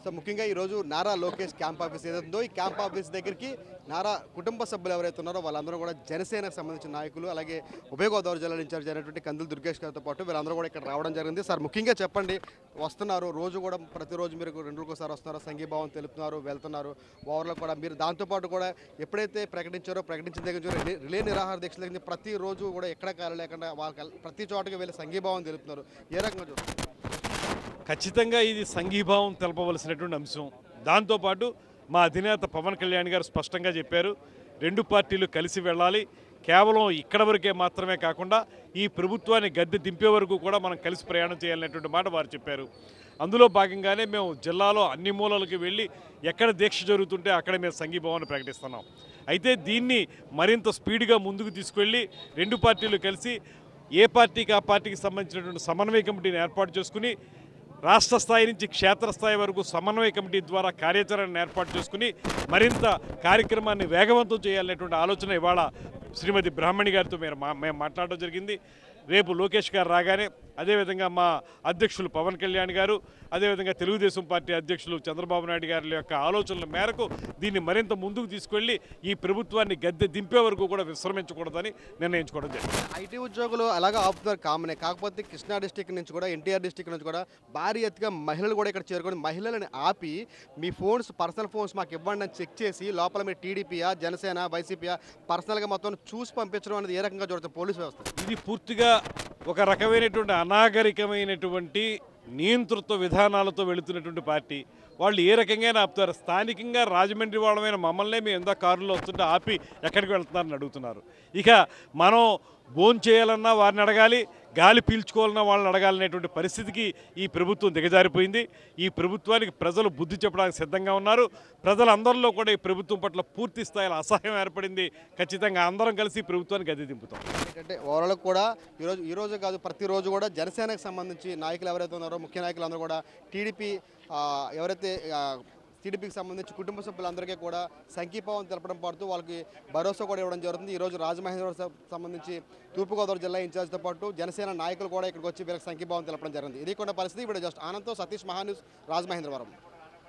so ముఖ్యంగా ఈరోజు Nara Lokesh camp office ఏదైతుందో ఈ క్యాంప్ ఆఫీస్ దగ్గరికి నారా కుటుంబ సభ్యులు ఎవరైతే ఉన్నారో వాళ్ళందరూ కూడా జనసేనకు సంబంధించిన నాయకులు అలాగే ఉభయ గోదావరి జిల్లా ఇన్ఛార్జ్ అయినటువంటి కందులు దుర్గేష్ గారితో పాటు వీళ్ళందరూ కూడా ఇక్కడ రావడం జరిగింది సార్ ముఖ్యంగా చెప్పండి వస్తున్నారు రోజు కూడా ప్రతిరోజు మీరు రెండు రోజుకోసారి వస్తున్నారు సంఘీభావం తెలుపుతున్నారు వెళ్తున్నారు ఓవర్లో కూడా మీరు దాంతోపాటు కూడా ఎప్పుడైతే ప్రకటించారో ప్రకటించిన దగ్గర నుంచి రిలే- రిలే నిరాహార దీక్ష దగ్గర నుంచి ప్రతిరోజు కూడా ఎక్కడ కాలు లేకుండా వాళ్ళకి ప్రతి చోటకి వెళ్ళి సంఘీభావం తెలుపుతున్నారు ఏ రకంగా చూస్తారు ఖచ్చితంగా ఇది సంఘీభావం తెలపవలసినటువంటి అంశం దాంతోపాటు మా అధినేత పవన్ కళ్యాణ్ గారు స్పష్టంగా చెప్పారు రెండు పార్టీలు కలిసి వెళ్ళాలి కేవలం ఇక్కడ వరకే మాత్రమే కాకుండా ఈ ప్రభుత్వాన్ని గద్దె దింపే వరకు కూడా మనం కలిసి ప్రయాణం చేయాలనేటువంటి మాట వారు చెప్పారు అందులో భాగంగానే మేము జిల్లాలో అన్ని మూలలకు వెళ్ళి ఎక్కడ దీక్ష జరుగుతుంటే అక్కడ మేము సంఘీభావాన్ని ప్రకటిస్తున్నాం అయితే దీన్ని మరింత స్పీడ్గా ముందుకు తీసుకెళ్ళి రెండు పార్టీలు కలిసి ఏ పార్టీకి ఆ పార్టీకి సంబంధించినటువంటి సమన్వయ కమిటీని ఏర్పాటు చేసుకుని రాష్ట్ర స్థాయి నుంచి క్షేత్రస్థాయి వరకు సమన్వయ కమిటీ ద్వారా కార్యాచరణను ఏర్పాటు చేసుకుని మరింత కార్యక్రమాన్ని వేగవంతం చేయాలనేటువంటి ఆలోచన ఇవాళ శ్రీమతి బ్రాహ్మణి గారితో మీరు మా మేము మాట్లాడడం జరిగింది రేపు లోకేష్ గారు రాగానే అదేవిధంగా మా అధ్యక్షులు పవన్ కళ్యాణ్ గారు అదేవిధంగా తెలుగుదేశం పార్టీ అధ్యక్షులు చంద్రబాబు నాయుడు గారి యొక్క ఆలోచనల మేరకు దీన్ని మరింత ముందుకు తీసుకెళ్లి ఈ ప్రభుత్వాన్ని గద్దె దింపే వరకు కూడా విశ్రమించకూడదని నిర్ణయించుకోవడం జరిగింది ఐటీ ఉద్యోగులు అలాగే ఆపుతున్నారు కామనే కాకపోతే కృష్ణా డిస్టిక్ నుంచి కూడా ఎన్టీఆర్ డిస్టిక్ నుంచి కూడా భారీ ఎత్తుగా మహిళలు కూడా ఇక్కడ చేరుకొని మహిళలను ఆపి మీ ఫోన్స్ పర్సనల్ ఫోన్స్ మాకు ఇవ్వండి అని చెక్ చేసి లోపల మీరు టీడీపీయా జనసేన వైసీపీయా పర్సనల్గా మొత్తం చూసి పంపించడం అనేది ఏ రకంగా జరుగుతుంది పోలీస్ వ్యవస్థ ఇది పూర్తిగా ఒక రకమైనటువంటి అనాగరికమైనటువంటి నియంతృత్వ విధానాలతో వెళుతున్నటువంటి పార్టీ వాళ్ళు ఏ రకంగా ఆపుతారు స్థానికంగా రాజమండ్రి వాళ్ళమైన మమ్మల్నే మేము ఎంత కారులో వస్తుంటే ఆపి ఎక్కడికి వెళ్తున్నారని అడుగుతున్నారు ఇక మనం భోన్ చేయాలన్నా వారిని అడగాలి గాలి పీల్చుకోవాలన్నా వాళ్ళని అడగాలనేటువంటి పరిస్థితికి ఈ ప్రభుత్వం దిగజారిపోయింది ఈ ప్రభుత్వానికి ప్రజలు బుద్ధి చెప్పడానికి సిద్ధంగా ఉన్నారు ప్రజలందరిలో కూడా ఈ ప్రభుత్వం పట్ల పూర్తి స్థాయిలో అసహ్యం ఏర్పడింది ఖచ్చితంగా అందరం కలిసి ఈ ప్రభుత్వానికి గది దింపుతాం ఏంటంటే ఓవరాల్ కూడా ఈరోజు ఈ రోజు కాదు ప్రతిరోజు కూడా జనసేనకు సంబంధించి నాయకులు ఎవరైతే ఉన్నారో ముఖ్య నాయకులు అందరూ కూడా టీడీపీ ఎవరైతే ఆ, టీడీపీకి సంబంధించి కుటుంబ సభ్యులందరికీ కూడా సంఘీభావం తెలపడం పాటు వాళ్ళకి భరోసా కూడా ఇవ్వడం జరుగుతుంది ఈరోజు రాజమహేంద్రవరం సంబంధించి తూర్పుగోదావరి జిల్లా ఇన్ఛార్జ్తో పాటు జనసేన నాయకులు కూడా ఇక్కడికి వచ్చి వీళ్ళకి సంఘీభావం తెలపడం జరిగింది ఇది కూడా పరిస్థితి ఇప్పుడు జస్ట్ ఆనంద్తో సతీష్ మహాన్యూస్ రాజమహేంద్రవరం